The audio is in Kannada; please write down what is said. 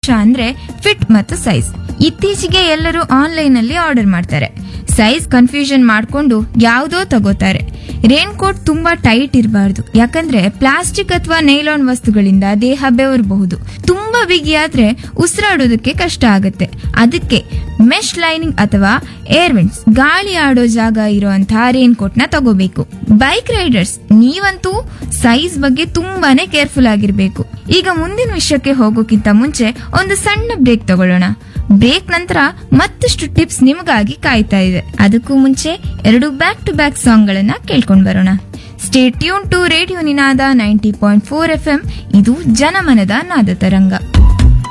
ಅಂದ್ರೆ ಫಿಟ್ ಮತ್ತು ಸೈಜ್ ಇತ್ತೀಚೆಗೆ ಎಲ್ಲರೂ ಆನ್ಲೈನ್ ಅಲ್ಲಿ ಆರ್ಡರ್ ಮಾಡ್ತಾರೆ ಸೈಜ್ ಕನ್ಫ್ಯೂಷನ್ ಮಾಡ್ಕೊಂಡು ಯಾವುದೋ ತಗೋತಾರೆ ರೇನ್ ಕೋಟ್ ತುಂಬಾ ಟೈಟ್ ಇರಬಾರ್ದು ಯಾಕಂದ್ರೆ ಪ್ಲಾಸ್ಟಿಕ್ ಅಥವಾ ನೈಲಾನ್ ವಸ್ತುಗಳಿಂದ ದೇಹ ಬೆವರಬಹುದು ತುಂಬಾ ಬಿಗಿಯಾದ್ರೆ ಉಸಿರಾಡೋದಕ್ಕೆ ಕಷ್ಟ ಆಗುತ್ತೆ ಅದಕ್ಕೆ ಮೆಶ್ ಲೈನಿಂಗ್ ಅಥವಾ ಏರ್ ವೆಂಟ್ಸ್ ಗಾಳಿ ಆಡೋ ಜಾಗ ಇರುವಂತಹ ರೇನ್ ಕೋಟ್ ನ ತಗೋಬೇಕು ಬೈಕ್ ರೈಡರ್ಸ್ ನೀವಂತೂ ಸೈಜ್ ಬಗ್ಗೆ ತುಂಬಾನೇ ಕೇರ್ಫುಲ್ ಆಗಿರ್ಬೇಕು ಈಗ ಮುಂದಿನ ವಿಷಯಕ್ಕೆ ಹೋಗೋಕ್ಕಿಂತ ಮುಂಚೆ ಒಂದು ಸಣ್ಣ ಬ್ರೇಕ್ ತಗೊಳ್ಳೋಣ ಬ್ರೇಕ್ ನಂತರ ಮತ್ತಷ್ಟು ಟಿಪ್ಸ್ ನಿಮಗಾಗಿ ಕಾಯ್ತಾ ಇದೆ ಅದಕ್ಕೂ ಮುಂಚೆ ಎರಡು ಬ್ಯಾಕ್ ಟು ಬ್ಯಾಕ್ ಸಾಂಗ್ ಗಳನ್ನ ಕೇಳ್ಕೊಂಡ್ ಬರೋಣ stay tune to radio Ninada ninety point four F M ಇದು ಜನಮನದ ನಾದ ತರಂಗ